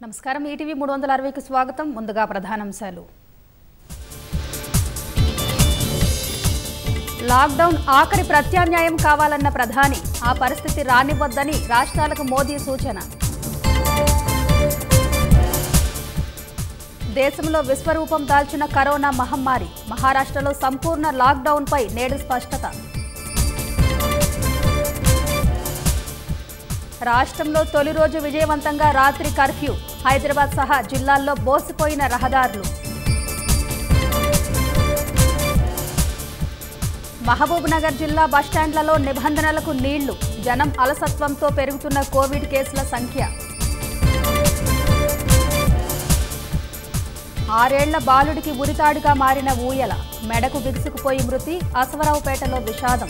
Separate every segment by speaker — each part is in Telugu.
Speaker 1: నమస్కారం ఈటీవీ మూడు వందల అరవైకి స్వాగతం ముందుగా ప్రధానాంశాలు లాక్డౌన్ ఆఖరి ప్రత్యామ్నాయం కావాలన్న ప్రధాని ఆ పరిస్థితి రానివ్వద్దని రాష్ట్రాలకు మోదీ సూచన దేశంలో విశ్వరూపం దాల్చిన కరోనా మహమ్మారి మహారాష్ట్రలో సంపూర్ణ లాక్డౌన్పై నేడు స్పష్టత రాష్ట్రంలో తొలి రోజు విజయవంతంగా రాత్రి కర్ఫ్యూ హైదరాబాద్ సహా జిల్లాల్లో బోసిపోయిన రహదారులు మహబూబ్ నగర్ జిల్లా బస్టాండ్లలో నిబంధనలకు నీళ్లు జనం అలసత్వంతో పెరుగుతున్న కోవిడ్ కేసుల సంఖ్య ఆరేళ్ల బాలుడికి ఉరితాడుగా మారిన ఊయల మెడకు బిగుసుకుపోయి మృతి అసవరావుపేటలో విషాదం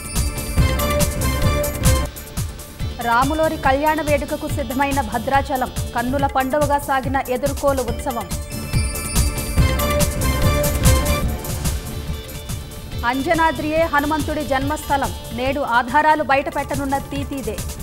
Speaker 1: రాములోరి కళ్యాణ వేడుకకు సిద్ధమైన భద్రాచలం కన్నుల పండువగా సాగిన ఎదుర్కోలు ఉత్సవం అంజనాద్రియే హనుమంతుడి జన్మస్థలం నేడు ఆధారాలు బయటపెట్టనున్న తీతీదే